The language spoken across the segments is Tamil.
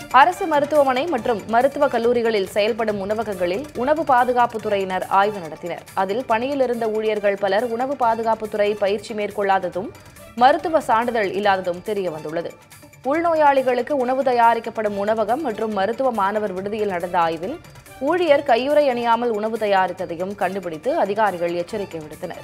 அரசு மருத்துவமனை மற்றும் மருத்துவக் கல்லூரிகளில் செயல்படும் உணவகங்களில் உணவு பாதுகாப்புத் துறையினர் ஆய்வு நடத்தினர் அதில் பணியில் இருந்த ஊழியர்கள் பலர் உணவு பாதுகாப்புத்துறை பயிற்சி மேற்கொள்ளாததும் மருத்துவ சான்றிதழ் இல்லாததும் தெரியவந்துள்ளது உள்நோயாளிகளுக்கு உணவு தயாரிக்கப்படும் உணவகம் மற்றும் மருத்துவ மாணவர் விடுதியில் நடந்த ஆய்வில் ஊழியர் கையுறை அணியாமல் உணவு தயாரித்ததையும் கண்டுபிடித்து அதிகாரிகள் எச்சரிக்கை விடுத்தனர்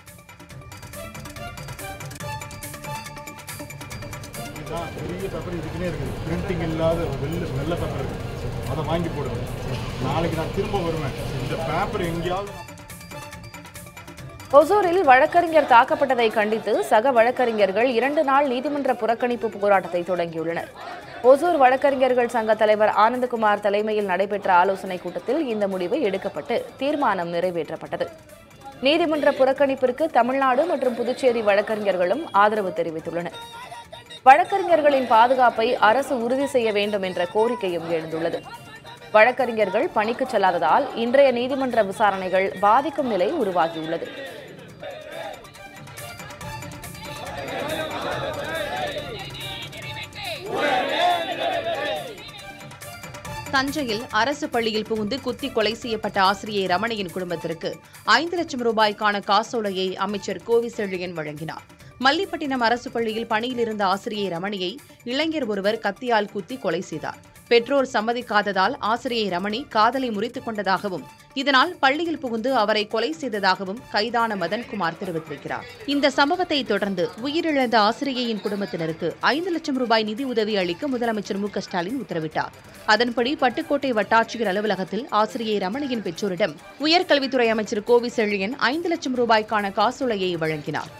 இதுதான் பெரிய பேப்பர் இதுக்குன்னே இருக்குது பிரிண்டிங் இல்லாத ஒரு வெள்ளை வெள்ளை பேப்பர் இருக்குது அதை வாங்கி போடுவேன் நாளைக்கு நான் திரும்ப வருவேன் இந்த பேப்பர் எங்கேயாவது நான் ஒசூரில் வழக்கறிஞர் தாக்கப்பட்டதை கண்டித்து சக வழக்கறிஞர்கள் இரண்டு நாள் நீதிமன்ற புறக்கணிப்பு போராட்டத்தை தொடங்கியுள்ளனர் ஒசூர் வழக்கறிஞர்கள் சங்க தலைவர் ஆனந்தகுமார் தலைமையில் நடைபெற்ற ஆலோசனைக் கூட்டத்தில் இந்த முடிவு எடுக்கப்பட்டு தீர்மானம் நிறைவேற்றப்பட்டது நீதிமன்ற புறக்கணிப்பிற்கு தமிழ்நாடு மற்றும் புதுச்சேரி வழக்கறிஞர்களும் ஆதரவு தெரிவித்துள்ளனர் வழக்கறிஞர்களின் பாதுகாப்பை அரசு உறுதி செய்ய வேண்டும் என்ற கோரிக்கையும் எழுந்துள்ளது வழக்கறிஞர்கள் பணிக்கு செல்லாததால் இன்றைய நீதிமன்ற விசாரணைகள் பாதிக்கும் நிலை உருவாகியுள்ளது தஞ்சையில் அரசு பள்ளியில் புகுந்து குத்தி கொலை செய்யப்பட்ட ஆசிரியை ரமணியின் குடும்பத்திற்கு ஐந்து லட்சம் ரூபாய்க்கான காசோலையை அமைச்சர் கோவி செழியன் வழங்கினார் மல்லிப்பட்டினம் அரசு பள்ளியில் பணியில் இருந்த ஆசிரியை ரமணியை இளைஞர் ஒருவர் கத்தியால் குத்தி கொலை செய்தார் பெற்றோர் சம்மதிக்காததால் ஆசிரியை ரமணி காதலை முறித்துக் கொண்டதாகவும் இதனால் பள்ளியில் புகுந்து அவரை கொலை செய்ததாகவும் கைதான மதன்குமார் தெரிவித்திருக்கிறார் இந்த சம்பவத்தை தொடர்ந்து உயிரிழந்த ஆசிரியையின் குடும்பத்தினருக்கு ஐந்து லட்சம் ரூபாய் நிதி உதவி அளிக்க முதலமைச்சர் மு க ஸ்டாலின் உத்தரவிட்டார் அதன்படி பட்டுக்கோட்டை வட்டாட்சியர் அலுவலகத்தில் ஆசிரியை ரமணியின் பெற்றோரிடம் உயர்கல்வித்துறை அமைச்சர் கோவி செழியன் ஐந்து லட்சம் ரூபாய்க்கான காசோலையை வழங்கினார்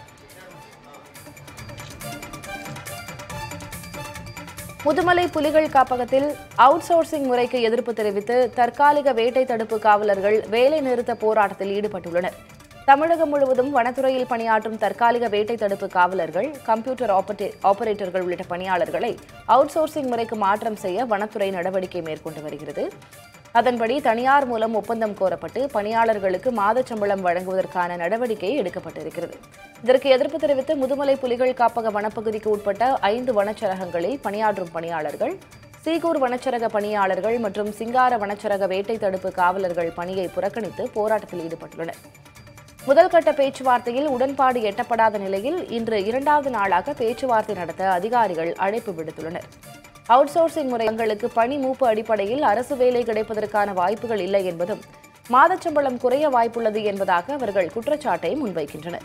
முதுமலை புலிகள் காப்பகத்தில் அவுட் சோர்சிங் முறைக்கு எதிர்ப்பு தெரிவித்து தற்காலிக வேட்டை தடுப்பு காவலர்கள் வேலை நிறுத்த போராட்டத்தில் ஈடுபட்டுள்ளனர் தமிழகம் முழுவதும் வனத்துறையில் பணியாற்றும் தற்காலிக வேட்டை தடுப்பு காவலர்கள் கம்ப்யூட்டர் ஆபரே- ஆபரேட்டர்கள் உள்ளிட்ட பணியாளர்களை அவுட் சோர்சிங் முறைக்கு மாற்றம் செய்ய வனத்துறை நடவடிக்கை மேற்கொண்டு வருகிறது அதன்படி தனியார் மூலம் ஒப்பந்தம் கோரப்பட்டு பணியாளர்களுக்கு மாதச் சம்பளம் வழங்குவதற்கான நடவடிக்கை எடுக்கப்பட்டிருக்கிறது இதற்கு எதிர்ப்பு தெரிவித்து முதுமலை புலிகள் காப்பக வனப்பகுதிக்கு உட்பட்ட ஐந்து வனச்சரகங்களில் பணியாற்றும் பணியாளர்கள் சீகூர் வனச்சரக பணியாளர்கள் மற்றும் சிங்கார வனச்சரக வேட்டை தடுப்பு காவலர்கள் பணியை புறக்கணித்து போராட்டத்தில் ஈடுபட்டுள்ளனர் முதல் கட்ட பேச்சுவார்த்தையில் உடன்பாடு எட்டப்படாத நிலையில் இன்று இரண்டாவது நாளாக பேச்சுவார்த்தை நடத்த அதிகாரிகள் அழைப்பு விடுத்துள்ளனர் அவுட் சோர்சிங் முறைகளுக்கு பணி மூப்பு அடிப்படையில் அரசு வேலை கிடைப்பதற்கான வாய்ப்புகள் இல்லை என்பதும் மாதச்சம்பளம் குறைய வாய்ப்புள்ளது என்பதாக அவர்கள் குற்றச்சாட்டை முன்வைக்கின்றனர்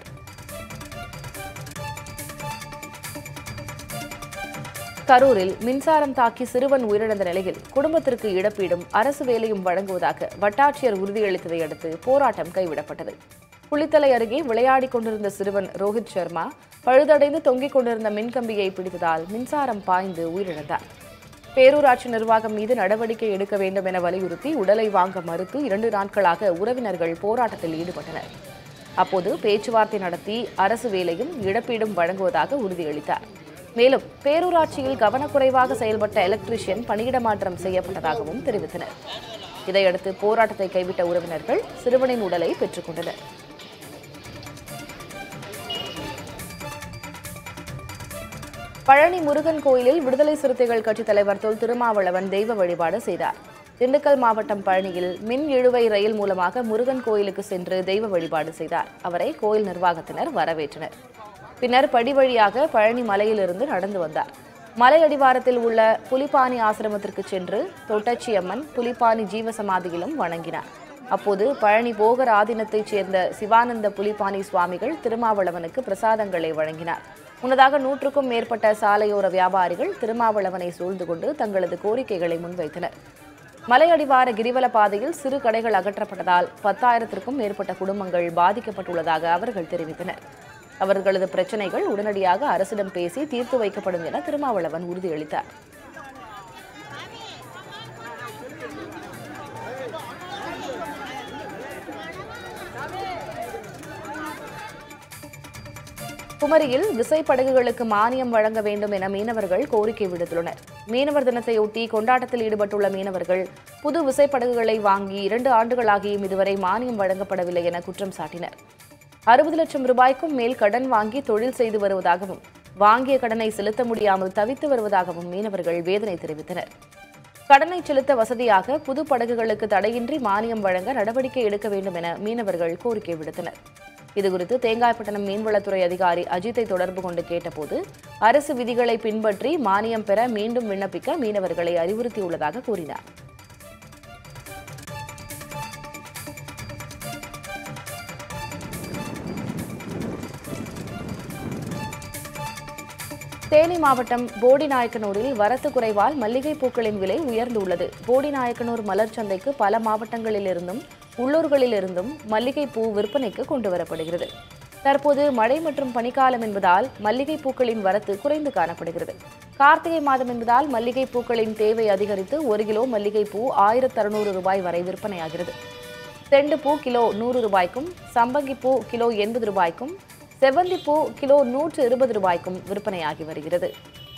கரூரில் மின்சாரம் தாக்கி சிறுவன் உயிரிழந்த நிலையில் குடும்பத்திற்கு இழப்பீடும் அரசு வேலையும் வழங்குவதாக வட்டாட்சியர் உறுதியளித்ததை அடுத்து போராட்டம் கைவிடப்பட்டது குளித்தலை அருகே விளையாடிக் கொண்டிருந்த சிறுவன் ரோஹித் சர்மா பழுதடைந்து தொங்கிக் கொண்டிருந்த மின்கம்பியை பிடித்ததால் மின்சாரம் பாய்ந்து உயிரிழந்தார் பேரூராட்சி நிர்வாகம் மீது நடவடிக்கை எடுக்க வேண்டும் என வலியுறுத்தி உடலை வாங்க மறுத்து இரண்டு நாட்களாக உறவினர்கள் போராட்டத்தில் ஈடுபட்டனர் அப்போது பேச்சுவார்த்தை நடத்தி அரசு வேலையும் இழப்பீடும் வழங்குவதாக உறுதியளித்தார் மேலும் பேரூராட்சியில் கவனக்குறைவாக செயல்பட்ட எலக்ட்ரீஷியன் பணியிட மாற்றம் செய்யப்பட்டதாகவும் தெரிவித்தனர் இதையடுத்து போராட்டத்தை கைவிட்ட உறவினர்கள் சிறுவனின் உடலை பெற்றுக்கொண்டனர் பழனி முருகன் கோயிலில் விடுதலை சிறுத்தைகள் கட்சித் தலைவர் தொல் திருமாவளவன் தெய்வ வழிபாடு செய்தார் திண்டுக்கல் மாவட்டம் பழனியில் மின் இழுவை ரயில் மூலமாக முருகன் கோயிலுக்கு சென்று தெய்வ வழிபாடு செய்தார் அவரை கோயில் நிர்வாகத்தினர் வரவேற்றனர் பின்னர் படி வழியாக பழனி மலையிலிருந்து நடந்து வந்தார் மலை அடிவாரத்தில் உள்ள புலிப்பாணி ஆசிரமத்திற்கு சென்று தொட்டச்சியம்மன் புலிப்பாணி ஜீவசமாதியிலும் வணங்கினார் அப்போது பழனி போகர் ஆதீனத்தைச் சேர்ந்த சிவானந்த புலிப்பாணி சுவாமிகள் திருமாவளவனுக்கு பிரசாதங்களை வழங்கினார் முன்னதாக நூற்றுக்கும் மேற்பட்ட சாலையோர வியாபாரிகள் திருமாவளவனை சூழ்ந்து கொண்டு தங்களது கோரிக்கைகளை முன்வைத்தனர் மலையடிவார கிரிவல பாதையில் சிறு கடைகள் அகற்றப்பட்டதால் பத்தாயிரத்திற்கும் மேற்பட்ட குடும்பங்கள் பாதிக்கப்பட்டுள்ளதாக அவர்கள் தெரிவித்தனர் அவர்களது பிரச்சனைகள் உடனடியாக அரசிடம் பேசி தீர்த்து வைக்கப்படும் என திருமாவளவன் உறுதியளித்தார் குமரியில் விசைப்படகுகளுக்கு மானியம் வழங்க வேண்டும் என மீனவர்கள் கோரிக்கை விடுத்துள்ளனர் மீனவர் தினத்தையொட்டி கொண்டாட்டத்தில் ஈடுபட்டுள்ள மீனவர்கள் புது விசைப்படகுகளை வாங்கி இரண்டு ஆண்டுகளாகியும் இதுவரை மானியம் வழங்கப்படவில்லை என குற்றம் சாட்டினர் அறுபது லட்சம் ரூபாய்க்கும் மேல் கடன் வாங்கி தொழில் செய்து வருவதாகவும் வாங்கிய கடனை செலுத்த முடியாமல் தவித்து வருவதாகவும் மீனவர்கள் வேதனை தெரிவித்தனர் கடனை செலுத்த வசதியாக புது படகுகளுக்கு தடையின்றி மானியம் வழங்க நடவடிக்கை எடுக்க வேண்டும் என மீனவர்கள் கோரிக்கை விடுத்தனர் இதுகுறித்து தேங்காய்பட்டணம் மீன்வளத்துறை அதிகாரி அஜித்தை தொடர்பு கொண்டு கேட்டபோது அரசு விதிகளை பின்பற்றி மானியம் பெற மீண்டும் விண்ணப்பிக்க மீனவர்களை அறிவுறுத்தியுள்ளதாக கூறினார் தேனி மாவட்டம் போடிநாயக்கனூரில் வரத்து குறைவால் மல்லிகை பூக்களின் விலை உயர்ந்துள்ளது போடிநாயக்கனூர் மலர் சந்தைக்கு பல மாவட்டங்களிலிருந்தும் உள்ளூர்களிலிருந்தும் மல்லிகை பூ விற்பனைக்கு கொண்டு வரப்படுகிறது தற்போது மழை மற்றும் பனிக்காலம் என்பதால் மல்லிகை பூக்களின் வரத்து குறைந்து காணப்படுகிறது கார்த்திகை மாதம் என்பதால் மல்லிகை பூக்களின் தேவை அதிகரித்து ஒரு கிலோ மல்லிகை பூ ஆயிரத்து அறுநூறு ரூபாய் வரை விற்பனையாகிறது செண்டு பூ கிலோ நூறு ரூபாய்க்கும் சம்பங்கி பூ கிலோ எண்பது ரூபாய்க்கும் செவ்வந்தி பூ கிலோ நூற்று இருபது ரூபாய்க்கும் விற்பனையாகி வருகிறது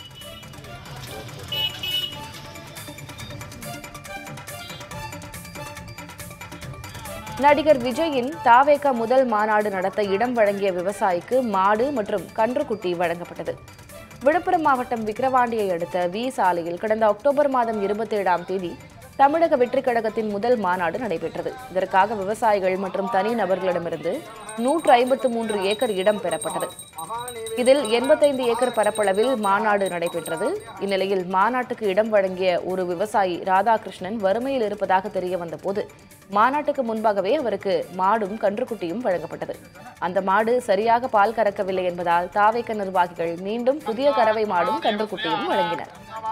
நடிகர் விஜயின் தாவேகா முதல் மாநாடு நடத்த இடம் வழங்கிய விவசாயிக்கு மாடு மற்றும் கன்றுக்குட்டி வழங்கப்பட்டது விழுப்புரம் மாவட்டம் விக்கிரவாண்டியை அடுத்த வி சாலையில் கடந்த அக்டோபர் மாதம் இருபத்தேழாம் தேதி தமிழக வெற்றிக் கழகத்தின் முதல் மாநாடு நடைபெற்றது இதற்காக விவசாயிகள் மற்றும் தனிநபர்களிடமிருந்து நூற்று ஐம்பத்து மூன்று ஏக்கர் இடம் பெறப்பட்டது இதில் எண்பத்தைந்து ஏக்கர் பரப்பளவில் மாநாடு நடைபெற்றது இந்நிலையில் மாநாட்டுக்கு இடம் வழங்கிய ஒரு விவசாயி ராதாகிருஷ்ணன் வறுமையில் இருப்பதாக தெரிய வந்தபோது மாநாட்டுக்கு முன்பாகவே அவருக்கு மாடும் கன்றுக்குட்டியும் வழங்கப்பட்டது அந்த மாடு சரியாக பால் கறக்கவில்லை என்பதால் தாவேக்க நிர்வாகிகள் மீண்டும் புதிய கறவை மாடும் கன்றுக்குட்டியும் வழங்கினர்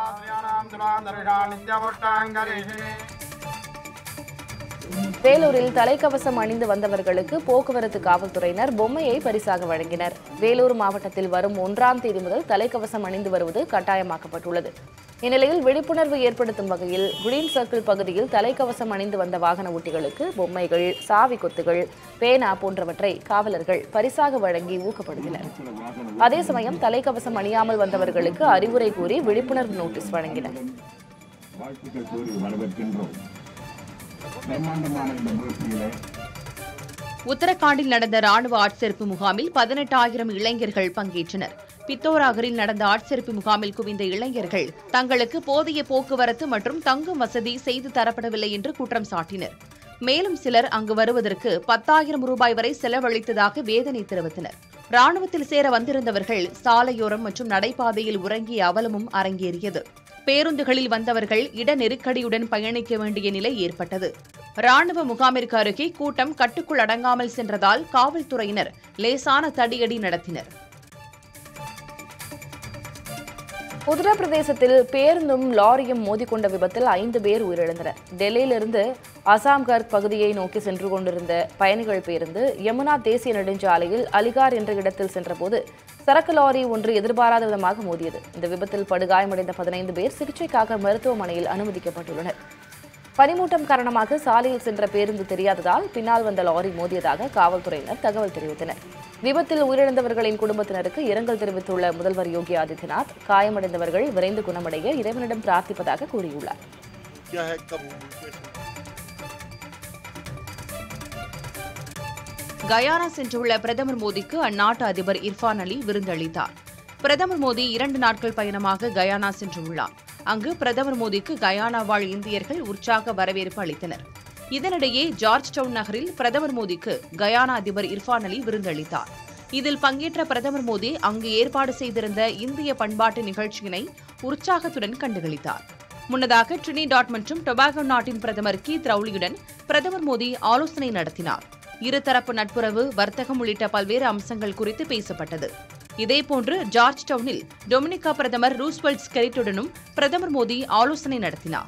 வேலூரில் தலைக்கவசம் அணிந்து வந்தவர்களுக்கு போக்குவரத்து காவல்துறையினர் பொம்மையை பரிசாக வழங்கினர் வேலூர் மாவட்டத்தில் வரும் ஒன்றாம் தேதி முதல் தலைக்கவசம் அணிந்து வருவது கட்டாயமாக்கப்பட்டுள்ளது இந்நிலையில் விழிப்புணர்வு ஏற்படுத்தும் வகையில் குரீன் சர்க்கிள் பகுதியில் தலைக்கவசம் அணிந்து வந்த வாகன ஓட்டிகளுக்கு பொம்மைகள் சாவி கொத்துகள் பேனா போன்றவற்றை காவலர்கள் பரிசாக வழங்கி ஊக்கப்படுத்தினர் அதே சமயம் தலைக்கவசம் அணியாமல் வந்தவர்களுக்கு அறிவுரை கூறி விழிப்புணர்வு நோட்டீஸ் வழங்கினர் வாழ்த்துக்கள் கூறி வரவேற்கின்றோம் பிரம்மாண்டமான இந்த முயற்சியிலே உத்தரகாண்டில் நடந்த ராணுவ ஆட்சேர்ப்பு முகாமில் பதினெட்டாயிரம் இளைஞர்கள் பங்கேற்றனர் பித்தோராகரில் நடந்த ஆட்சேர்ப்பு முகாமில் குவிந்த இளைஞர்கள் தங்களுக்கு போதிய போக்குவரத்து மற்றும் தங்கும் வசதி செய்து தரப்படவில்லை என்று குற்றம் சாட்டினர் மேலும் சிலர் அங்கு வருவதற்கு பத்தாயிரம் ரூபாய் வரை செலவழித்ததாக வேதனை தெரிவித்தனர் ராணுவத்தில் சேர வந்திருந்தவர்கள் சாலையோரம் மற்றும் நடைபாதையில் உறங்கிய அவலமும் அரங்கேறியது பேருந்துகளில் வந்தவர்கள் இட நெருக்கடியுடன் பயணிக்க வேண்டிய நிலை ஏற்பட்டது ராணுவ முகாமிற்கு அருகே கூட்டம் கட்டுக்குள் அடங்காமல் சென்றதால் காவல்துறையினர் லேசான தடியடி நடத்தினர் உத்தரப்பிரதேசத்தில் பேருந்தும் லாரியும் மோதிக்கொண்ட விபத்தில் ஐந்து பேர் உயிரிழந்தனர் டெல்லியிலிருந்து அசாம்கர் பகுதியை நோக்கி சென்று கொண்டிருந்த பயணிகள் பேருந்து யமுனா தேசிய நெடுஞ்சாலையில் அலிகார் என்ற இடத்தில் சென்றபோது சரக்கு லாரி ஒன்று எதிர்பாராத விதமாக மோதியது இந்த விபத்தில் படுகாயமடைந்த பதினைந்து பேர் சிகிச்சைக்காக மருத்துவமனையில் அனுமதிக்கப்பட்டுள்ளனர் பனிமூட்டம் காரணமாக சாலையில் சென்ற பேருந்து தெரியாததால் பின்னால் வந்த லாரி மோதியதாக காவல்துறையினர் தகவல் தெரிவித்தனர் விபத்தில் உயிரிழந்தவர்களின் குடும்பத்தினருக்கு இரங்கல் தெரிவித்துள்ள முதல்வர் யோகி ஆதித்யநாத் காயமடைந்தவர்கள் விரைந்து குணமடைய இறைவனிடம் பிரார்த்திப்பதாக கூறியுள்ளார் क्या है कब कैसे கயானா சென்றுள்ள பிரதமர் மோடிக்கு அந்நாட்டு அதிபர் இர்ஃபான் அலி விருந்தளித்தார் பிரதமர் மோடி இரண்டு நாட்கள் பயணமாக கயானா சென்றுள்ளார் அங்கு பிரதமர் மோடிக்கு கயானா வாழ் இந்தியர்கள் உற்சாக வரவேற்பு அளித்தனர் இதனிடையே ஜார்ஜ் டவுன் நகரில் பிரதமர் மோடிக்கு கயானா அதிபர் இர்ஃபான் அலி விருந்தளித்தார் இதில் பங்கேற்ற பிரதமர் மோடி அங்கு ஏற்பாடு செய்திருந்த இந்திய பண்பாட்டு நிகழ்ச்சியினை உற்சாகத்துடன் கண்டுகளித்தார் முன்னதாக ட்ரினிடாட் மற்றும் டொபாகோ நாட்டின் பிரதமர் கீத் ரவுலியுடன் பிரதமர் மோடி ஆலோசனை நடத்தினார் இருதரப்பு நட்புறவு வர்த்தகம் உள்ளிட்ட பல்வேறு அம்சங்கள் குறித்து பேசப்பட்டது இதேபோன்று ஜார்ஜ் டவுனில் டொமினிகா பிரதமர் ரூஸ்வெல்ட் ஸ்கெரிட்டுடனும் பிரதமர் மோடி ஆலோசனை நடத்தினார்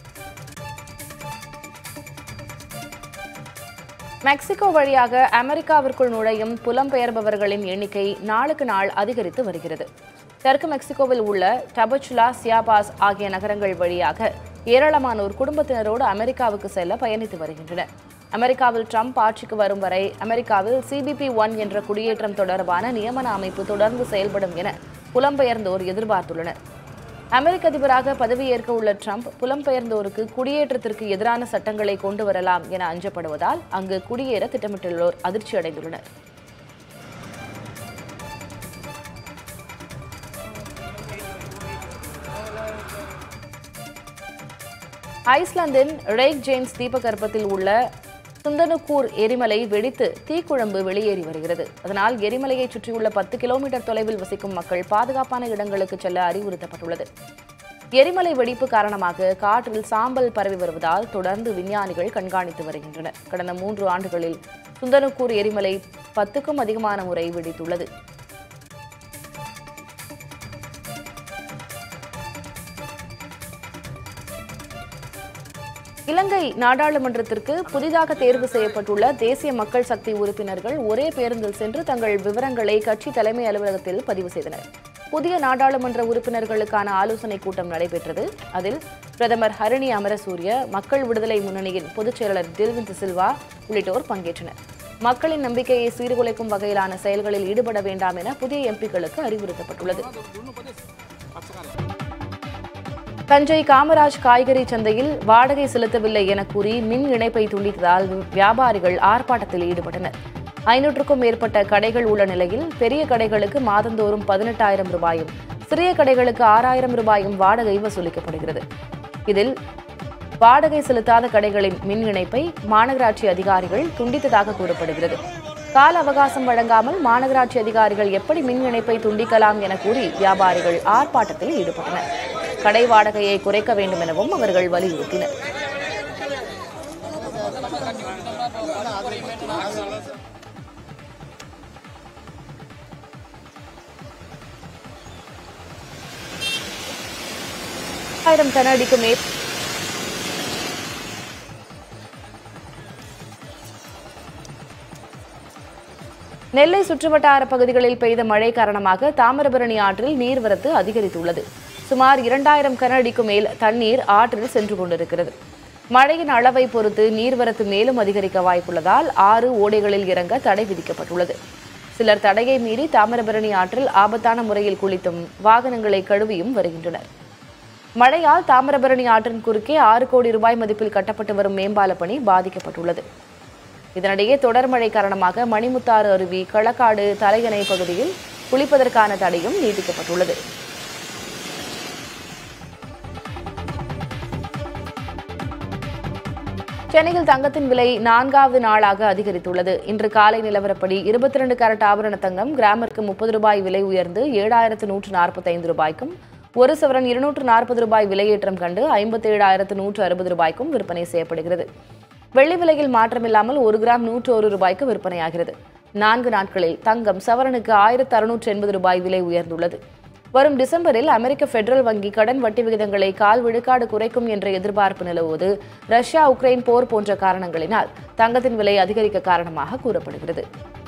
மெக்சிகோ வழியாக அமெரிக்காவிற்குள் நுழையும் புலம்பெயர்பவர்களின் எண்ணிக்கை நாளுக்கு நாள் அதிகரித்து வருகிறது தெற்கு மெக்சிகோவில் உள்ள டபச்சுலா சியாபாஸ் ஆகிய நகரங்கள் வழியாக ஏராளமானோர் குடும்பத்தினரோடு அமெரிக்காவுக்கு செல்ல பயணித்து வருகின்றனர் அமெரிக்காவில் ட்ரம்ப் ஆட்சிக்கு வரும் வரை அமெரிக்காவில் சிபிபி ஒன் என்ற குடியேற்றம் தொடர்பான நியமன அமைப்பு தொடர்ந்து செயல்படும் என புலம்பெயர்ந்தோர் எதிர்பார்த்துள்ளனர் அமெரிக்க அதிபராக பதவியேற்க உள்ள ட்ரம்ப் புலம்பெயர்ந்தோருக்கு குடியேற்றத்திற்கு எதிரான சட்டங்களை கொண்டு வரலாம் என அஞ்சப்படுவதால் அங்கு குடியேற திட்டமிட்டுள்ளோர் அதிர்ச்சி அடைந்துள்ளனர் ஐஸ்லாந்தின் ரேக் ஜேம்ஸ் தீபகற்பத்தில் உள்ள சுந்தனுக்கூர் எரிமலை வெடித்து தீக்குழம்பு வெளியேறி வருகிறது அதனால் எரிமலையை சுற்றியுள்ள பத்து கிலோமீட்டர் தொலைவில் வசிக்கும் மக்கள் பாதுகாப்பான இடங்களுக்கு செல்ல அறிவுறுத்தப்பட்டுள்ளது எரிமலை வெடிப்பு காரணமாக காற்றில் சாம்பல் பரவி வருவதால் தொடர்ந்து விஞ்ஞானிகள் கண்காணித்து வருகின்றனர் கடந்த மூன்று ஆண்டுகளில் சுந்தனுக்கூர் எரிமலை பத்துக்கும் அதிகமான முறை வெடித்துள்ளது இலங்கை நாடாளுமன்றத்திற்கு புதிதாக தேர்வு செய்யப்பட்டுள்ள தேசிய மக்கள் சக்தி உறுப்பினர்கள் ஒரே பேருந்தில் சென்று தங்கள் விவரங்களை கட்சி தலைமை அலுவலகத்தில் பதிவு செய்தனர் புதிய நாடாளுமன்ற உறுப்பினர்களுக்கான ஆலோசனைக் கூட்டம் நடைபெற்றது அதில் பிரதமர் ஹரணி அமரசூரிய மக்கள் விடுதலை முன்னணியின் பொதுச் செயலாளர் தில்விந்த் சில்வா உள்ளிட்டோர் பங்கேற்றனர் மக்களின் நம்பிக்கையை சீர்குலைக்கும் வகையிலான செயல்களில் ஈடுபட வேண்டாம் என புதிய எம்பிக்களுக்கு அறிவுறுத்தப்பட்டுள்ளது தஞ்சை காமராஜ் காய்கறி சந்தையில் வாடகை செலுத்தவில்லை என கூறி மின் இணைப்பை துண்டித்ததால் வியாபாரிகள் ஆர்ப்பாட்டத்தில் ஈடுபட்டனர் ஐநூற்றுக்கும் மேற்பட்ட கடைகள் உள்ள நிலையில் பெரிய கடைகளுக்கு மாதந்தோறும் பதினெட்டாயிரம் ரூபாயும் சிறிய கடைகளுக்கு ஆறாயிரம் ரூபாயும் வாடகை வசூலிக்கப்படுகிறது இதில் வாடகை செலுத்தாத கடைகளின் மின் இணைப்பை மாநகராட்சி அதிகாரிகள் துண்டித்ததாக கூறப்படுகிறது கால அவகாசம் வழங்காமல் மாநகராட்சி அதிகாரிகள் எப்படி மின் இணைப்பை துண்டிக்கலாம் என கூறி வியாபாரிகள் ஆர்ப்பாட்டத்தில் ஈடுபட்டனர் கடை வாடகையை குறைக்க வேண்டும் எனவும் அவர்கள் வலியுறுத்தினர் ஆயிரம் கன அடிக்கு மேல் நெல்லை சுற்றுவட்டார பகுதிகளில் பெய்த மழை காரணமாக தாமிரபரணி ஆற்றில் நீர்வரத்து அதிகரித்துள்ளது சுமார் இரண்டாயிரம் கன அடிக்கு மேல் தண்ணீர் ஆற்றில் சென்று கொண்டிருக்கிறது மழையின் அளவை பொறுத்து நீர்வரத்து மேலும் அதிகரிக்க வாய்ப்புள்ளதால் ஆறு ஓடைகளில் இறங்க தடை விதிக்கப்பட்டுள்ளது சிலர் தடையை மீறி தாமிரபரணி ஆற்றில் ஆபத்தான முறையில் குளித்தும் வாகனங்களை கழுவியும் வருகின்றனர் மழையால் தாமிரபரணி ஆற்றின் குறுக்கே ஆறு கோடி ரூபாய் மதிப்பில் கட்டப்பட்டு வரும் மேம்பால பணி பாதிக்கப்பட்டுள்ளது இதனிடையே தொடர் மழை காரணமாக மணிமுத்தாறு அருவி களக்காடு தலையணை பகுதியில் குளிப்பதற்கான தடையும் நீட்டிக்கப்பட்டுள்ளது சென்னையில் தங்கத்தின் விலை நான்காவது நாளாக அதிகரித்துள்ளது இன்று காலை நிலவரப்படி இருபத்தி ரெண்டு கேரட் ஆபரண தங்கம் கிராமிற்கு முப்பது ரூபாய் விலை உயர்ந்து ஏழாயிரத்து நூற்று நாற்பத்தைந்து ரூபாய்க்கும் ஒரு சவரன் இருநூற்று நாற்பது ரூபாய் விலையேற்றம் கண்டு ஐம்பத்தி ஏழாயிரத்து நூற்று அறுபது ரூபாய்க்கும் விற்பனை செய்யப்படுகிறது வெள்ளி விலையில் மாற்றமில்லாமல் ஒரு கிராம் நூற்று ஒரு ரூபாய்க்கு விற்பனையாகிறது நான்கு நாட்களில் தங்கம் சவரனுக்கு ஆயிரத்து அறுநூற்று எண்பது ரூபாய் விலை உயர்ந்துள்ளது வரும் டிசம்பரில் அமெரிக்க பெடரல் வங்கி கடன் வட்டி விகிதங்களை கால் விழுக்காடு குறைக்கும் என்ற எதிர்பார்ப்பு நிலவுவது ரஷ்யா உக்ரைன் போர் போன்ற காரணங்களினால் தங்கத்தின் விலை அதிகரிக்க காரணமாக கூறப்படுகிறது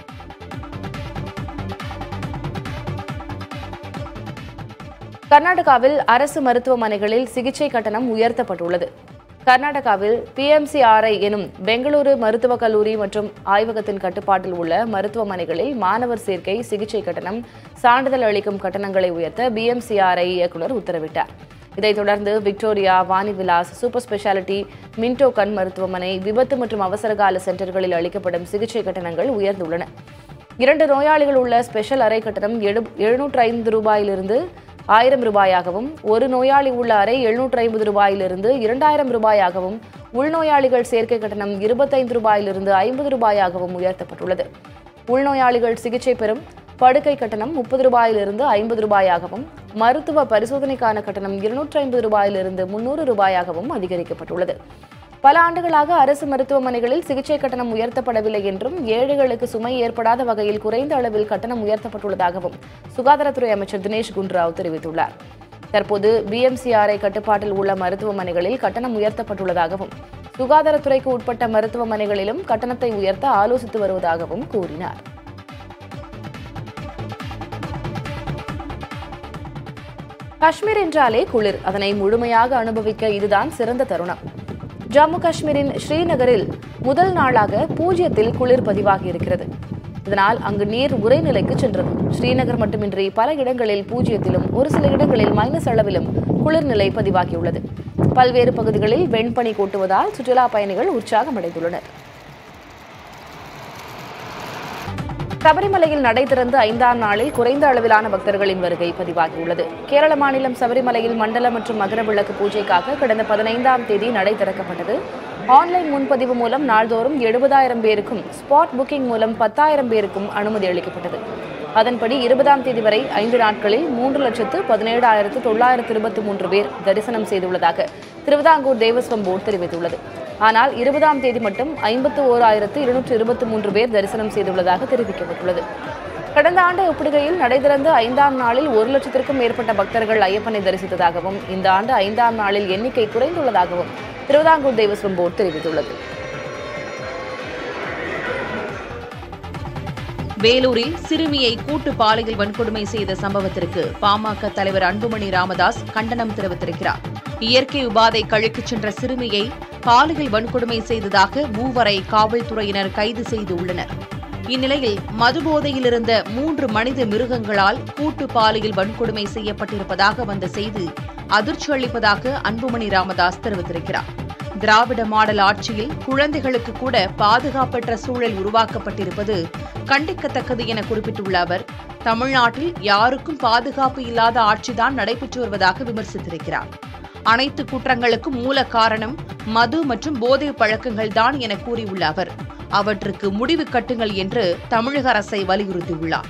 கர்நாடகாவில் அரசு மருத்துவமனைகளில் சிகிச்சை கட்டணம் உயர்த்தப்பட்டுள்ளது கர்நாடகாவில் பிஎம்சிஆர்ஐ எனும் பெங்களூரு மருத்துவக் கல்லூரி மற்றும் ஆய்வகத்தின் கட்டுப்பாட்டில் உள்ள மருத்துவமனைகளில் மாணவர் சேர்க்கை சிகிச்சை கட்டணம் சான்றிதழ் அளிக்கும் கட்டணங்களை உயர்த்த பிஎம்சிஆர்ஐ இயக்குநர் உத்தரவிட்டார் இதைத் தொடர்ந்து Victoria Vanivilas super speciality Minto கண் மருத்துவமனை விபத்து மற்றும் அவசரகால சென்டர்களில் அளிக்கப்படும் சிகிச்சை கட்டணங்கள் உயர்ந்துள்ளன இரண்டு நோயாளிகள் உள்ள ஸ்பெஷல் அறை கட்டணம் எழுநூற்று ஐந்து ரூபாயிலிருந்து ஆயிரம் ரூபாயாகவும் ஒரு நோயாளி உள்ள அறை எழுநூற்று ஐம்பது ரூபாயிலிருந்து இரண்டாயிரம் ரூபாயாகவும் உள்நோயாளிகள் சேர்க்கை கட்டணம் இருபத்தைந்து ரூபாயிலிருந்து ஐம்பது ரூபாயாகவும் உயர்த்தப்பட்டுள்ளது உள்நோயாளிகள் சிகிச்சை பெறும் படுக்கை கட்டணம் முப்பது ரூபாயிலிருந்து ஐம்பது ரூபாயாகவும் மருத்துவ பரிசோதனைக்கான கட்டணம் இருநூற்றி ஐம்பது ரூபாயிலிருந்து முன்னூறு ரூபாயாகவும் அதிகரிக்கப்பட்டுள்ளது பல ஆண்டுகளாக அரசு மருத்துவமனைகளில் சிகிச்சை கட்டணம் உயர்த்தப்படவில்லை என்றும் ஏழைகளுக்கு சுமை ஏற்படாத வகையில் குறைந்த அளவில் கட்டணம் உயர்த்தப்பட்டுள்ளதாகவும் சுகாதாரத்துறை அமைச்சர் தினேஷ் குண்டுராவ் தெரிவித்துள்ளார் தற்போது பிஎம்சிஆர்ஐ கட்டுப்பாட்டில் உள்ள மருத்துவமனைகளில் கட்டணம் உயர்த்தப்பட்டுள்ளதாகவும் சுகாதாரத்துறைக்கு உட்பட்ட மருத்துவமனைகளிலும் கட்டணத்தை உயர்த்த ஆலோசித்து வருவதாகவும் கூறினார் காஷ்மீர் என்றாலே குளிர் அதனை முழுமையாக அனுபவிக்க இதுதான் சிறந்த தருணம் ஜம்மு காஷ்மீரின் ஸ்ரீநகரில் முதல் நாளாக பூஜ்ஜியத்தில் குளிர் பதிவாகி இருக்கிறது இதனால் அங்கு நீர் உறைநிலைக்கு சென்றது ஸ்ரீநகர் மட்டுமின்றி பல இடங்களில் பூஜ்ஜியத்திலும் ஒரு சில இடங்களில் மைனஸ் அளவிலும் குளிர்நிலை பதிவாகியுள்ளது பல்வேறு பகுதிகளில் வெண்பனி கொட்டுவதால் சுற்றுலா பயணிகள் உற்சாகமடைந்துள்ளனர் சபரிமலையில் நடை திறந்து ஐந்தாம் நாளில் குறைந்த அளவிலான பக்தர்களின் வருகை பதிவாகியுள்ளது கேரள மாநிலம் சபரிமலையில் மண்டல மற்றும் மகர விளக்கு பூஜைக்காக கடந்த பதினைந்தாம் தேதி நடை திறக்கப்பட்டது ஆன்லைன் முன்பதிவு மூலம் நாள்தோறும் எழுபதாயிரம் பேருக்கும் ஸ்பாட் புக்கிங் மூலம் பத்தாயிரம் பேருக்கும் அனுமதி அளிக்கப்பட்டது அதன்படி இருபதாம் தேதி வரை ஐந்து நாட்களில் மூன்று லட்சத்து பதினேழாயிரத்து தொள்ளாயிரத்து இருபத்தி மூன்று பேர் தரிசனம் செய்துள்ளதாக திருவிதாங்கூர் தேவஸ்வம் போர்டு தெரிவித்துள்ளது ஆனால் இருபதாம் தேதி மட்டும் ஐம்பத்து ஓராயிரத்து இருநூற்று இருபத்தி மூன்று பேர் தரிசனம் செய்துள்ளதாக தெரிவிக்கப்பட்டுள்ளது கடந்த ஆண்டை ஒப்பிடுகையில் நடை திறந்து ஐந்தாம் நாளில் ஒரு லட்சத்திற்கும் மேற்பட்ட பக்தர்கள் ஐயப்பனை தரிசித்ததாகவும் இந்த ஆண்டு ஐந்தாம் நாளில் எண்ணிக்கை குறைந்துள்ளதாகவும் திருவிதாங்கூர் தேவஸ்வம் போர்டு தெரிவித்துள்ளது வேலூரில் சிறுமியை கூட்டு பாலியல் வன்கொடுமை செய்த சம்பவத்திற்கு பாமக தலைவர் அன்புமணி ராமதாஸ் கண்டனம் தெரிவித்திருக்கிறார் இயற்கை உபாதை கழிக்குச் சென்ற சிறுமியை பாலியல் வன்கொடுமை செய்ததாக மூவரை காவல்துறையினர் கைது செய்துள்ளனர் இந்நிலையில் மதுபோதையில் இருந்த மூன்று மனித மிருகங்களால் கூட்டு பாலியல் வன்கொடுமை செய்யப்பட்டிருப்பதாக வந்த செய்தி அதிர்ச்சி அளிப்பதாக அன்புமணி ராமதாஸ் தெரிவித்திருக்கிறார் திராவிட மாடல் ஆட்சியில் குழந்தைகளுக்கு கூட பாதுகாப்பற்ற சூழல் உருவாக்கப்பட்டிருப்பது கண்டிக்கத்தக்கது என குறிப்பிட்டுள்ள அவர் தமிழ்நாட்டில் யாருக்கும் பாதுகாப்பு இல்லாத ஆட்சிதான் நடைபெற்று வருவதாக விமர்சித்திருக்கிறார் அனைத்து குற்றங்களுக்கும் மூல காரணம் மது மற்றும் போதை பழக்கங்கள் தான் என கூறியுள்ள அவர் அவற்றுக்கு முடிவு கட்டுங்கள் என்று தமிழக அரசை வலியுறுத்தியுள்ளார்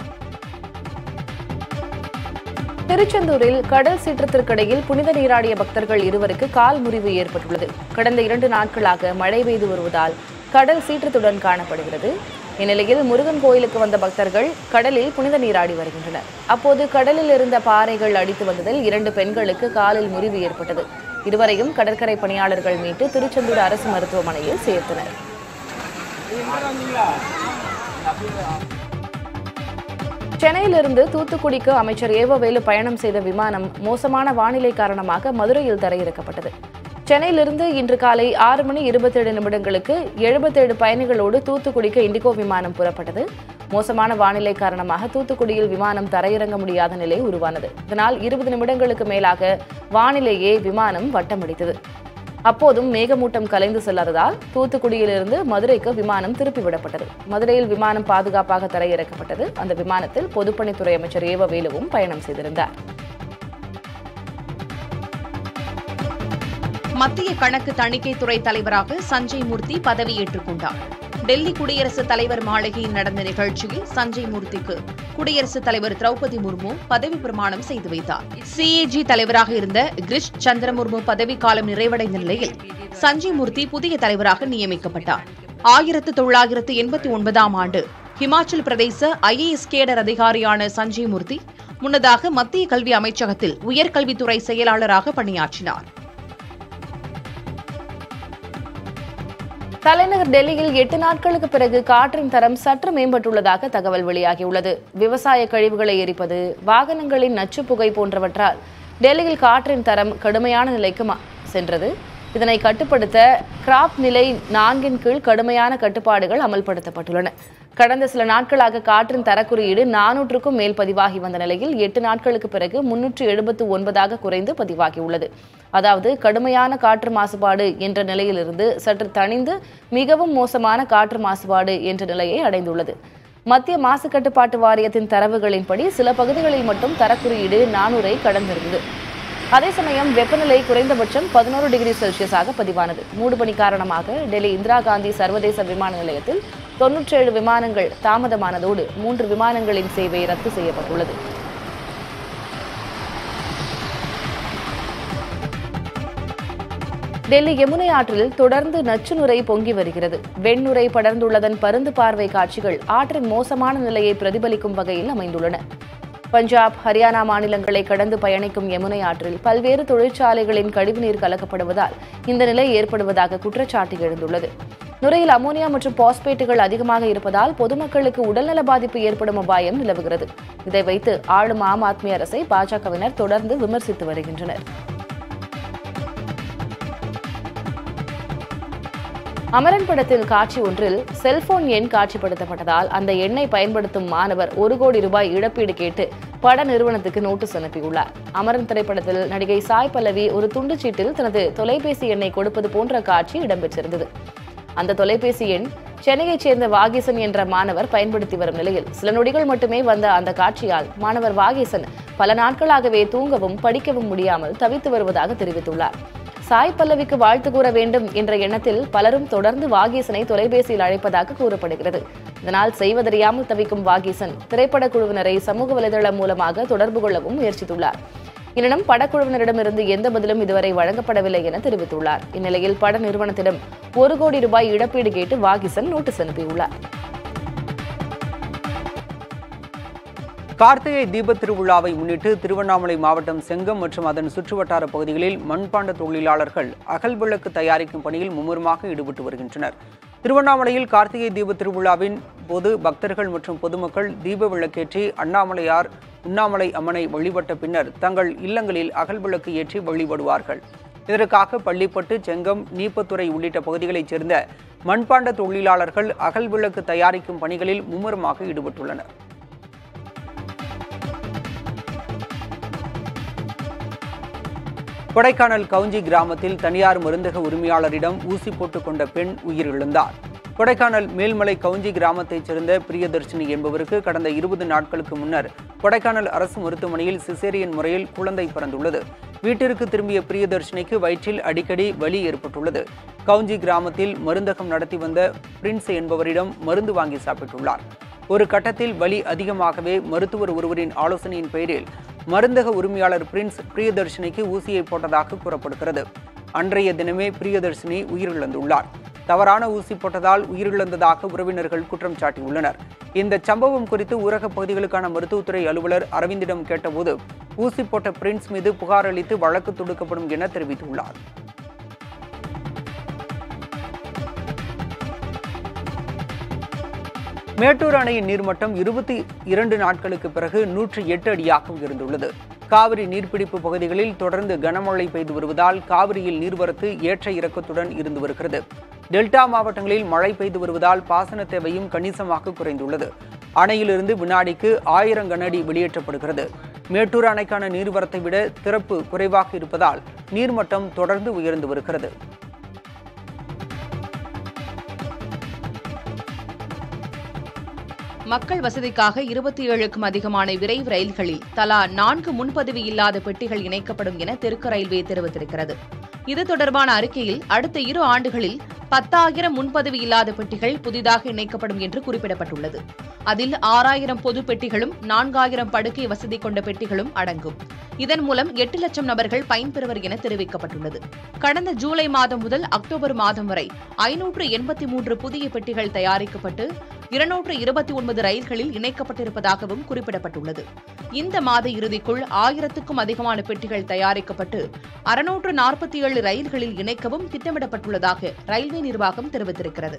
திருச்செந்தூரில் கடல் சீற்றத்திற்கிடையில் புனித நீராடிய பக்தர்கள் இருவருக்கு கால் முறிவு ஏற்பட்டுள்ளது கடந்த இரண்டு நாட்களாக மழை பெய்து வருவதால் கடல் சீற்றத்துடன் காணப்படுகிறது இந்நிலையில் முருகன் கோயிலுக்கு வந்த பக்தர்கள் கடலில் புனித நீராடி வருகின்றனர் அப்போது கடலில் இருந்த பாறைகள் அடித்து வந்ததில் இரண்டு பெண்களுக்கு காலில் முறிவு ஏற்பட்டது இருவரையும் கடற்கரை பணியாளர்கள் மீட்டு திருச்செந்தூர் அரசு மருத்துவமனையில் சேர்த்தனர் சென்னையிலிருந்து தூத்துக்குடிக்கு அமைச்சர் ஏவவேலு பயணம் செய்த விமானம் மோசமான வானிலை காரணமாக மதுரையில் தரையிறக்கப்பட்டது சென்னையிலிருந்து இன்று காலை ஆறு மணி இருபத்தேழு நிமிடங்களுக்கு எழுபத்தேழு பயணிகளோடு தூத்துக்குடிக்கு இண்டிகோ விமானம் புறப்பட்டது மோசமான வானிலை காரணமாக தூத்துக்குடியில் விமானம் தரையிறங்க முடியாத நிலை உருவானது இதனால் இருபது நிமிடங்களுக்கு மேலாக வானிலேயே விமானம் வட்டமடித்தது அப்போதும் மேகமூட்டம் கலைந்து செல்லாததால் தூத்துக்குடியிலிருந்து மதுரைக்கு விமானம் திருப்பிவிடப்பட்டது மதுரையில் விமானம் பாதுகாப்பாக தரையிறக்கப்பட்டது அந்த விமானத்தில் பொதுப்பணித்துறை அமைச்சர் ஏவ வேலுவும் பயணம் செய்திருந்தார் மத்திய கணக்கு தணிக்கைத்துறை தலைவராக சஞ்சய் மூர்த்தி பதவியேற்றுக் கொண்டார் டெல்லி குடியரசுத் தலைவர் மாளிகையில் நடந்த நிகழ்ச்சியில் சஞ்சய் மூர்த்திக்கு குடியரசுத் தலைவர் திரௌபதி முர்மு பதவி பிரமாணம் செய்து வைத்தார் சிஏஜி தலைவராக இருந்த கிரிஷ் சந்திர முர்மு பதவிக்காலம் நிறைவடைந்த நிலையில் சஞ்சய் மூர்த்தி புதிய தலைவராக நியமிக்கப்பட்டார் ஆயிரத்து தொள்ளாயிரத்து எண்பத்தி ஒன்பதாம் ஆண்டு ஹிமாச்சல் பிரதேச ஐஏஎஸ் கேடர் அதிகாரியான சஞ்சய் மூர்த்தி முன்னதாக மத்திய கல்வி அமைச்சகத்தில் உயர்கல்வித்துறை செயலாளராக பணியாற்றினார் தலைநகர் டெல்லியில் எட்டு நாட்களுக்கு பிறகு காற்றின் தரம் சற்று மேம்பட்டுள்ளதாக தகவல் வெளியாகியுள்ளது விவசாய கழிவுகளை எரிப்பது வாகனங்களின் நச்சு புகை போன்றவற்றால் டெல்லியில் காற்றின் தரம் கடுமையான நிலைக்கு மா- சென்றது இதனை கட்டுப்படுத்த கிராப் நிலை நான்கின் கீழ் கடுமையான கட்டுப்பாடுகள் அமல்படுத்தப்பட்டுள்ளன கடந்த சில நாட்களாக காற்றின் தரக்குறியீடு நானூற்றுக்கும் மேல் பதிவாகி வந்த நிலையில் எட்டு நாட்களுக்கு பிறகு முன்னூற்று எழுபத்து ஒன்பதாக குறைந்து பதிவாகியுள்ளது அதாவது கடுமையான காற்று மாசுபாடு என்ற நிலையிலிருந்து சற்று தணிந்து மிகவும் மோசமான காற்று மாசுபாடு என்ற நிலையை அடைந்துள்ளது மத்திய மாசு கட்டுப்பாட்டு வாரியத்தின் தரவுகளின்படி சில பகுதிகளில் மட்டும் தரக்குறியீடு நானூறை கடந்திருந்தது அதே சமயம் வெப்பநிலை குறைந்தபட்சம் பதினோரு டிகிரி செல்சியஸாக பதிவானது மூடுபனி காரணமாக டெல்லி இந்திரா காந்தி சர்வதேச விமான நிலையத்தில் தொன்னூற்றேழு விமானங்கள் தாமதமானதோடு மூன்று விமானங்களின் சேவை ரத்து செய்யப்பட்டுள்ளது டெல்லி யமுனை ஆற்றில் தொடர்ந்து நச்சு நுரை பொங்கி வருகிறது வெண்ணுரை படர்ந்துள்ளதன் பருந்து பார்வை காட்சிகள் ஆற்றின் மோசமான நிலையை பிரதிபலிக்கும் வகையில் அமைந்துள்ளன பஞ்சாப் ஹரியானா மாநிலங்களை கடந்து பயணிக்கும் யமுனை ஆற்றில் பல்வேறு தொழிற்சாலைகளின் கழிவுநீர் கலக்கப்படுவதால் இந்த நிலை ஏற்படுவதாக குற்றச்சாட்டு எழுந்துள்ளது நுரையில் அமோனியா மற்றும் பாஸ்பேட்டுகள் அதிகமாக இருப்பதால் பொதுமக்களுக்கு உடல்நல பாதிப்பு ஏற்படும் அபாயம் நிலவுகிறது இதை வைத்து ஆளும் ஆம் ஆத்மி அரசை பாஜகவினர் தொடர்ந்து விமர்சித்து வருகின்றனர் அமரன் படத்தில் காட்சி ஒன்றில் செல்போன் எண் காட்சிப்படுத்தப்பட்டதால் அந்த எண்ணை பயன்படுத்தும் மாணவர் ஒரு கோடி ரூபாய் இழப்பீடு கேட்டு பட நிறுவனத்துக்கு நோட்டீஸ் அனுப்பியுள்ளார் அமரன் திரைப்படத்தில் நடிகை சாய் பல்லவி ஒரு துண்டுச்சீட்டில் தனது தொலைபேசி எண்ணை கொடுப்பது போன்ற காட்சி இடம்பெற்றிருந்தது அந்த தொலைபேசி எண் சென்னையைச் சேர்ந்த வாகீசன் என்ற மாணவர் பயன்படுத்தி வரும் நிலையில் சில நொடிகள் மட்டுமே வந்த அந்த காட்சியால் மாணவர் வாகீசன் பல நாட்களாகவே தூங்கவும் படிக்கவும் முடியாமல் தவித்து வருவதாக தெரிவித்துள்ளார் சாய் பல்லவிக்கு வாழ்த்து கூற வேண்டும் என்ற எண்ணத்தில் பலரும் தொடர்ந்து வாகீசனை தொலைபேசியில் அழைப்பதாக கூறப்படுகிறது இதனால் செய்வதறியாமல் தவிக்கும் வாகீசன் திரைப்பட குழுவினரை சமூக வலைதளம் மூலமாக தொடர்பு கொள்ளவும் முயற்சித்துள்ளார் எனினும் படக்குழுவினரிடமிருந்து எந்த பதிலும் இதுவரை வழங்கப்படவில்லை என தெரிவித்துள்ளார் இந்நிலையில் பட நிறுவனத்திடம் ஒரு கோடி ரூபாய் இழப்பீடு கேட்டு வாகிசன் நோட்டீஸ் அனுப்பியுள்ளார் கார்த்திகை தீபத் திருவிழாவை முன்னிட்டு திருவண்ணாமலை மாவட்டம் செங்கம் மற்றும் அதன் சுற்றுவட்டார பகுதிகளில் மண்பாண்ட தொழிலாளர்கள் அகல் விளக்கு தயாரிக்கும் பணியில் மும்முரமாக ஈடுபட்டு வருகின்றனர் திருவண்ணாமலையில் கார்த்திகை தீப திருவிழாவின் போது பக்தர்கள் மற்றும் பொதுமக்கள் தீப விளக்கேற்றி அண்ணாமலையார் உண்ணாமலை அம்மனை வழிபட்ட பின்னர் தங்கள் இல்லங்களில் அகல் விளக்கு ஏற்றி வழிபடுவார்கள் இதற்காக பள்ளிப்பட்டு செங்கம் நீப்பத்துறை உள்ளிட்ட பகுதிகளைச் சேர்ந்த மண்பாண்ட தொழிலாளர்கள் அகல் விளக்கு தயாரிக்கும் பணிகளில் மும்முரமாக ஈடுபட்டுள்ளனர் கொடைக்கானல் கவுஞ்சி கிராமத்தில் தனியார் மருந்தக உரிமையாளரிடம் ஊசி போட்டுக் கொண்ட பெண் உயிரிழந்தார் கொடைக்கானல் மேல்மலை கவுஞ்சி கிராமத்தைச் சேர்ந்த பிரியதர்ஷினி என்பவருக்கு கடந்த இருபது நாட்களுக்கு முன்னர் கொடைக்கானல் அரசு மருத்துவமனையில் சிசேரியன் முறையில் குழந்தை பிறந்துள்ளது வீட்டிற்கு திரும்பிய பிரியதர்ஷினிக்கு வயிற்றில் அடிக்கடி வலி ஏற்பட்டுள்ளது கவுஞ்சி கிராமத்தில் மருந்தகம் நடத்தி வந்த பிரின்ஸ் என்பவரிடம் மருந்து வாங்கி சாப்பிட்டுள்ளார் ஒரு கட்டத்தில் வலி அதிகமாகவே மருத்துவர் ஒருவரின் ஆலோசனையின் பெயரில் மருந்தக உரிமையாளர் பிரின்ஸ் பிரியதர்ஷினிக்கு ஊசியை போட்டதாக கூறப்படுகிறது அன்றைய தினமே பிரியதர்ஷினி உயிரிழந்துள்ளார் தவறான ஊசி போட்டதால் உயிரிழந்ததாக உறவினர்கள் குற்றம் சாட்டியுள்ளனர் இந்த சம்பவம் குறித்து ஊரக பகுதிகளுக்கான மருத்துவத்துறை அலுவலர் அரவிந்திடம் கேட்டபோது ஊசி போட்ட பிரின்ஸ் மீது புகார் அளித்து வழக்கு தொடுக்கப்படும் என தெரிவித்துள்ளார் மேட்டூர் அணையின் நீர்மட்டம் இருபத்தி இரண்டு நாட்களுக்கு பிறகு நூற்றி எட்டு அடியாக உயர்ந்துள்ளது காவிரி நீர்பிடிப்பு பகுதிகளில் தொடர்ந்து கனமழை பெய்து வருவதால் காவிரியில் நீர்வரத்து ஏற்ற இறக்கத்துடன் இருந்து வருகிறது டெல்டா மாவட்டங்களில் மழை பெய்து வருவதால் பாசன தேவையும் கணிசமாக குறைந்துள்ளது அணையிலிருந்து வினாடிக்கு ஆயிரம் கனஅடி வெளியேற்றப்படுகிறது மேட்டூர் அணைக்கான நீர்வரத்தை விட திறப்பு குறைவாக இருப்பதால் நீர்மட்டம் தொடர்ந்து உயர்ந்து வருகிறது மக்கள் வசதிக்காக இருபத்தி ஏழுக்கும் அதிகமான விரைவு ரயில்களில் தலா நான்கு முன்பதிவு இல்லாத பெட்டிகள் இணைக்கப்படும் என தெற்கு ரயில்வே தெரிவித்திருக்கிறது இது தொடர்பான அறிக்கையில் அடுத்த இரு ஆண்டுகளில் பத்தாயிரம் முன்பதிவு இல்லாத பெட்டிகள் புதிதாக இணைக்கப்படும் என்று குறிப்பிடப்பட்டுள்ளது அதில் ஆறாயிரம் பொது பெட்டிகளும் நான்காயிரம் படுக்கை வசதி கொண்ட பெட்டிகளும் அடங்கும் இதன் மூலம் எட்டு லட்சம் நபர்கள் பயன்பெறுவர் என தெரிவிக்கப்பட்டுள்ளது கடந்த ஜூலை மாதம் முதல் அக்டோபர் மாதம் வரை ஐநூற்று எண்பத்தி மூன்று புதிய பெட்டிகள் தயாரிக்கப்பட்டு இருநூற்று இருபத்தி ஒன்பது ரயில்களில் இணைக்கப்பட்டிருப்பதாகவும் குறிப்பிடப்பட்டுள்ளது இந்த மாத இறுதிக்குள் ஆயிரத்துக்கும் அதிகமான பெட்டிகள் தயாரிக்கப்பட்டு அறுநூற்று நாற்பத்தி ஏழு ரயில்களில் இணைக்கவும் திட்டமிடப்பட்டுள்ளதாக ரயில்வே நிர்வாகம் தெரிவித்திருக்கிறது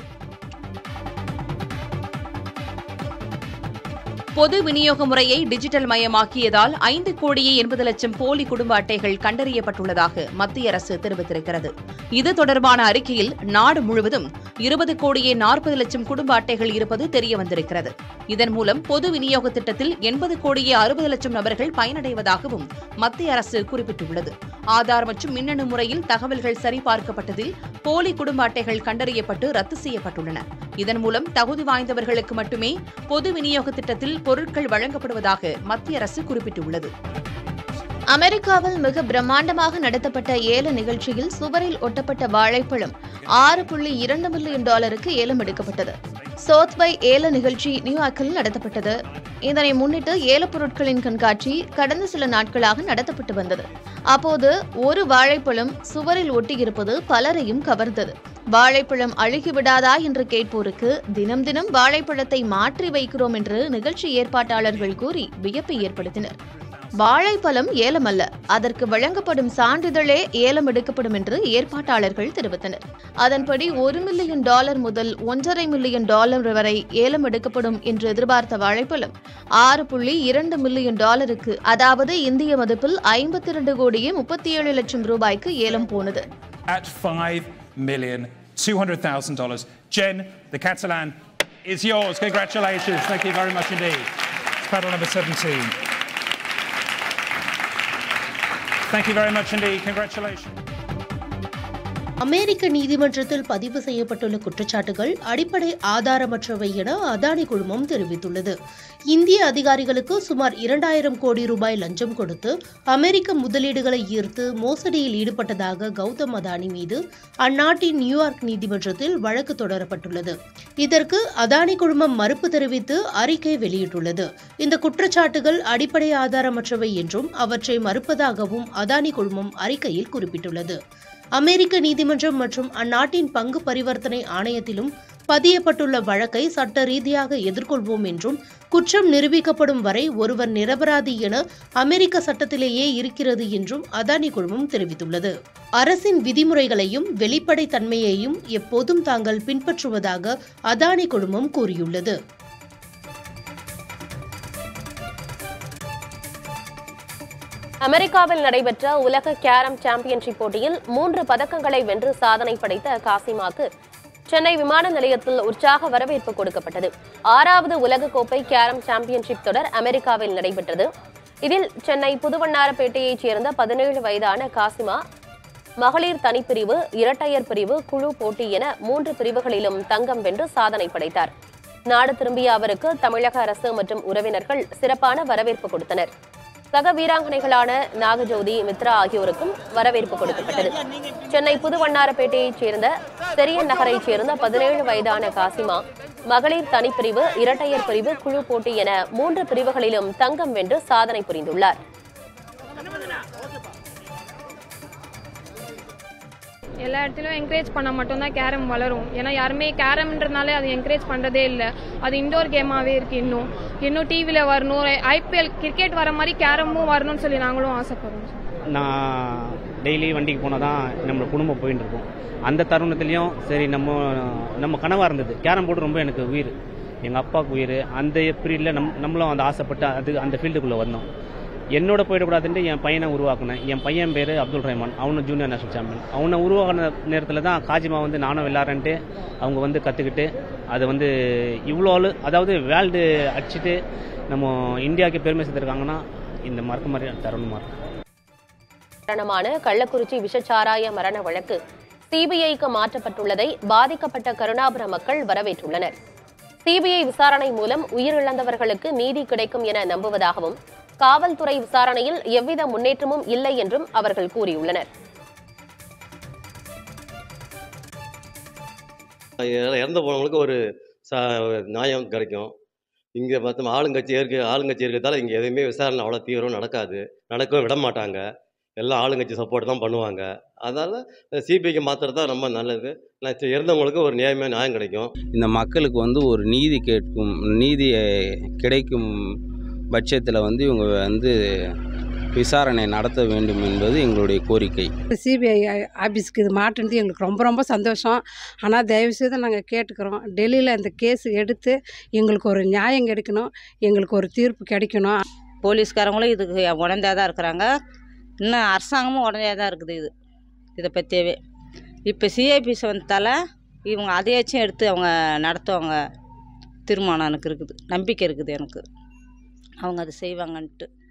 பொது விநியோக முறையை டிஜிட்டல் மயமாக்கியதால் ஐந்து கோடியே எண்பது லட்சம் போலி குடும்ப அட்டைகள் கண்டறியப்பட்டுள்ளதாக மத்திய அரசு தெரிவித்திருக்கிறது இது தொடர்பான அறிக்கையில் நாடு முழுவதும் இருபது கோடியே நாற்பது லட்சம் குடும்ப அட்டைகள் இருப்பது தெரிய வந்திருக்கிறது இதன் மூலம் பொது விநியோக திட்டத்தில் எண்பது கோடியே அறுபது லட்சம் நபர்கள் பயனடைவதாகவும் மத்திய அரசு குறிப்பிட்டுள்ளது ஆதார் மற்றும் மின்னணு முறையில் தகவல்கள் சரிபார்க்கப்பட்டதில் போலி குடும்ப அட்டைகள் கண்டறியப்பட்டு ரத்து செய்யப்பட்டுள்ளன இதன் மூலம் தகுதி வாய்ந்தவர்களுக்கு மட்டுமே பொது விநியோக திட்டத்தில் பொருட்கள் வழங்கப்படுவதாக மத்திய அரசு குறிப்பிட்டுள்ளது அமெரிக்காவில் மிக பிரம்மாண்டமாக நடத்தப்பட்ட ஏல நிகழ்ச்சியில் சுவரில் ஒட்டப்பட்ட வாழைப்பழம் ஆறு புள்ளி இரண்டு மில்லியன் டாலருக்கு ஏலம் எடுக்கப்பட்டது சோத்பை ஏல நிகழ்ச்சி நியூயார்க்கில் நடத்தப்பட்டது இதனை முன்னிட்டு ஏலப் பொருட்களின் கண்காட்சி கடந்த சில நாட்களாக நடத்தப்பட்டு வந்தது அப்போது ஒரு வாழைப்பழம் சுவரில் ஒட்டியிருப்பது பலரையும் கவர்ந்தது வாழைப்பழம் அழுகிவிடாதா என்று கேட்போருக்கு தினம் தினம் வாழைப்பழத்தை மாற்றி வைக்கிறோம் என்று நிகழ்ச்சி ஏற்பாட்டாளர்கள் கூறி வியப்பை ஏற்படுத்தினர் வாழைப்பழம் ஏலம் அல்ல அதற்கு வழங்கப்படும் சான்றிதழே ஏலம் எடுக்கப்படும் என்று ஏற்பாட்டாளர்கள் தெரிவித்தனர் அதன்படி ஒரு மில்லியன் டாலர் முதல் ஒன்றரை மில்லியன் டாலர் வரை ஏலம் எடுக்கப்படும் என்று எதிர்பார்த்த வாழைப்பழம் ஆறு புள்ளி இரண்டு மில்லியன் டாலருக்கு அதாவது இந்திய மதிப்பில் ஐம்பத்தி இரண்டு கோடியே முப்பத்தி ஏழு லட்சம் ரூபாய்க்கு ஏலம் போனது at five million two hundred thousand dollars. Jen, the Catalan is yours. Congratulations. Thank you very much indeed. It's Paddle number 17. Thank you very much indeed. Congratulations. அமெரிக்க நீதிமன்றத்தில் பதிவு செய்யப்பட்டுள்ள குற்றச்சாட்டுகள் அடிப்படை ஆதாரமற்றவை என அதானி குழுமம் தெரிவித்துள்ளது இந்திய அதிகாரிகளுக்கு சுமார் இரண்டாயிரம் கோடி ரூபாய் லஞ்சம் கொடுத்து அமெரிக்க முதலீடுகளை ஈர்த்து மோசடியில் ஈடுபட்டதாக கௌதம் அதானி மீது அந்நாட்டின் நியூயார்க் நீதிமன்றத்தில் வழக்கு தொடரப்பட்டுள்ளது இதற்கு அதானி குழுமம் மறுப்பு தெரிவித்து அறிக்கை வெளியிட்டுள்ளது இந்த குற்றச்சாட்டுகள் அடிப்படை ஆதாரமற்றவை என்றும் அவற்றை மறுப்பதாகவும் அதானி குழுமம் அறிக்கையில் குறிப்பிட்டுள்ளது அமெரிக்க நீதிமன்றம் மற்றும் அந்நாட்டின் பங்கு பரிவர்த்தனை ஆணையத்திலும் பதியப்பட்டுள்ள வழக்கை சட்ட ரீதியாக எதிர்கொள்வோம் என்றும் குற்றம் நிரூபிக்கப்படும் வரை ஒருவர் நிரபராதி என அமெரிக்க சட்டத்திலேயே இருக்கிறது என்றும் அதானி குழுமம் தெரிவித்துள்ளது அரசின் விதிமுறைகளையும் வெளிப்படை தன்மையையும் எப்போதும் தாங்கள் பின்பற்றுவதாக அதானி குழுமம் கூறியுள்ளது அமெரிக்காவில் நடைபெற்ற உலக கேரம் சாம்பியன்ஷிப் போட்டியில் மூன்று பதக்கங்களை வென்று சாதனை படைத்த காசிமாக்கு சென்னை விமான நிலையத்தில் உற்சாக வரவேற்பு கொடுக்கப்பட்டது ஆறாவது உலகக்கோப்பை கேரம் சாம்பியன்ஷிப் தொடர் அமெரிக்காவில் நடைபெற்றது இதில் சென்னை புதுவண்ணாரப்பேட்டையைச் சேர்ந்த பதினேழு வயதான காசிமா மகளிர் தனிப்பிரிவு இரட்டையர் பிரிவு குழு போட்டி என மூன்று பிரிவுகளிலும் தங்கம் வென்று சாதனை படைத்தார் நாடு திரும்பிய அவருக்கு தமிழக அரசு மற்றும் உறவினர்கள் சிறப்பான வரவேற்பு கொடுத்தனர் சக வீராங்கனைகளான நாகஜோதி மித்ரா ஆகியோருக்கும் வரவேற்பு கொடுக்கப்பட்டது சென்னை புதுவண்ணாரப்பேட்டையைச் சேர்ந்த செரியன் நகரைச் சேர்ந்த பதினேழு வயதான காசிமா மகளிர் தனிப்பிரிவு இரட்டையர் பிரிவு குழு போட்டி என மூன்று பிரிவுகளிலும் தங்கம் வென்று சாதனை புரிந்துள்ளார் எல்லா இடத்துலையும் என்கரேஜ் பண்ணால் மட்டும்தான் கேரம் வளரும் ஏன்னா யாருமே கேரம்ன்றதுனால அது என்கரேஜ் பண்ணுறதே இல்லை அது இண்டோர் கேமாகவே இருக்குது இன்னும் இன்னும் டிவியில் வரணும் ஐபிஎல் கிரிக்கெட் வர மாதிரி கேரமும் வரணும்னு சொல்லி நாங்களும் ஆசைப்படுறோம் நான் டெய்லி வண்டிக்கு போனால் தான் நம்ம குடும்பம் போயின்னு இருக்கும் அந்த தருணத்துலேயும் சரி நம்ம நம்ம கனவாக இருந்தது கேரம் போர்டு ரொம்ப எனக்கு உயிர் எங்கள் அப்பாவுக்கு உயிர் அந்த பீரியடில் நம் நம்மளும் அந்த ஆசைப்பட்டு அது அந்த ஃபீல்டுக்குள்ளே வந்தோம் என்னோட போயிடக்கூடாதுன்ட்டு என் பையனை உருவாக்குனேன் என் பையன் பேர் அப்துல் ரஹ்மான் அவனும் ஜூனியர் நேஷனல் சாம்பியன் அவனை உருவாக்கின நேரத்தில் தான் காஜிமா வந்து நானும் விளாட்றேன்ட்டு அவங்க வந்து கற்றுக்கிட்டு அது வந்து இவ்வளோ ஆளு அதாவது வேர்ல்டு அடிச்சுட்டு நம்ம இந்தியாவுக்கு பெருமை சேர்த்துருக்காங்கன்னா இந்த மறக்க மாதிரி தருணமாக இருக்கும் மரணமான கள்ளக்குறிச்சி விஷச்சாராய மரண வழக்கு சிபிஐக்கு மாற்றப்பட்டுள்ளதை பாதிக்கப்பட்ட கருணாபுரம் மக்கள் வரவேற்றுள்ளனர் சிபிஐ விசாரணை மூலம் உயிரிழந்தவர்களுக்கு நீதி கிடைக்கும் என நம்புவதாகவும் காவல்துறை விசாரணையில் எவ்வித முன்னேற்றமும் இல்லை என்றும் அவர்கள் கூறியுள்ளனர் இறந்து போனவங்களுக்கு ஒரு ச நியாயம் கிடைக்கும் இங்கே பார்த்தோம் ஆளுங்கட்சி இருக்கு ஆளுங்கட்சி இருக்கிறதால இங்கே எதுவுமே விசாரணை அவ்வளோ தீவிரம் நடக்காது நடக்கவும் விட மாட்டாங்க எல்லாம் ஆளுங்கட்சி சப்போர்ட் தான் பண்ணுவாங்க அதனால் சிபிஐக்கு மாற்றுறது தான் ரொம்ப நல்லது நான் இறந்தவங்களுக்கு ஒரு நியாயமாக நியாயம் கிடைக்கும் இந்த மக்களுக்கு வந்து ஒரு நீதி கேட்கும் நீதி கிடைக்கும் பட்சத்தில் வந்து இவங்க வந்து விசாரணை நடத்த வேண்டும் என்பது எங்களுடைய கோரிக்கை சிபிஐ ஆஃபீஸ்க்கு இது மாட்டினது எங்களுக்கு ரொம்ப ரொம்ப சந்தோஷம் ஆனால் தயவுசெய்து நாங்கள் கேட்டுக்கிறோம் டெல்லியில் இந்த கேஸ் எடுத்து எங்களுக்கு ஒரு நியாயம் கிடைக்கணும் எங்களுக்கு ஒரு தீர்ப்பு கிடைக்கணும் போலீஸ்காரங்களும் இதுக்கு உடந்தையாக தான் இருக்கிறாங்க இன்னும் அரசாங்கமும் உடந்தையாக தான் இருக்குது இது இதை பற்றியவே இப்போ சிஐபிஸ் வந்ததால் இவங்க அதையாச்சும் எடுத்து அவங்க நடத்துவாங்க தீர்மானம் எனக்கு இருக்குது நம்பிக்கை இருக்குது எனக்கு அவங்க அதை செய்வாங்கன்ட்டு